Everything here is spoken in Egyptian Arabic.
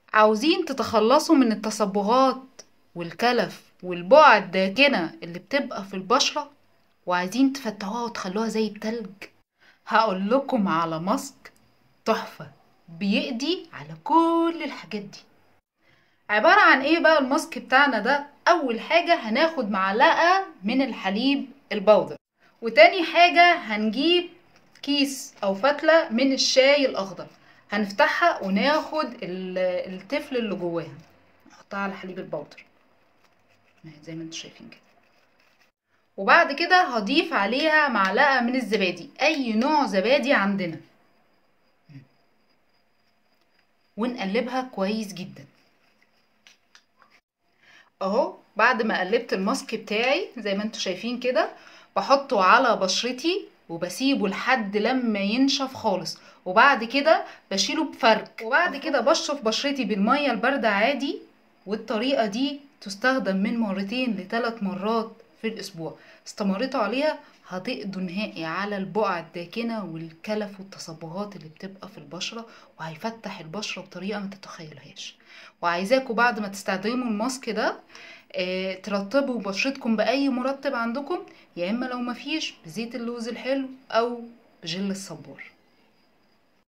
عاوزين تتخلصوا من التصبغات والكلف والبقع الداكنة اللي بتبقى في البشرة وعايزين تفتحوها وتخلوها زي التلج هقول لكم على ماسك تحفة بيقضي على كل الحاجات دي عبارة عن ايه بقى الماسك بتاعنا ده اول حاجة هناخد معلقة من الحليب البودر وتاني حاجة هنجيب كيس او فتلة من الشاي الاخضر هنفتحها وناخد ال- التفل اللي جواها نحطها على حليب البودر اهي زي ما انتم شايفين كده وبعد كده هضيف عليها معلقة من الزبادي اي نوع زبادي عندنا ونقلبها كويس جدا اهو بعد ما قلبت الماسك بتاعي زي ما انتم شايفين كده بحطه على بشرتي وبسيبه لحد لما ينشف خالص وبعد كده بشيله بفرك وبعد كده بشرب بشرتي بالمية الباردة عادي والطريقة دي تستخدم من مرتين لثلاث مرات في الأسبوع استمرتوا عليها هتقضوا نهائي على البقع الداكنة والكلف والتصبغات اللي بتبقى في البشرة وهيفتح البشرة بطريقة ما تتخيلهاش وعايزاكم بعد ما تستخدموا الماسك ده آه، ترطبوا بشرتكم بأي مرطب عندكم يا إما لو مفيش بزيت اللوز الحلو أو بجل الصبار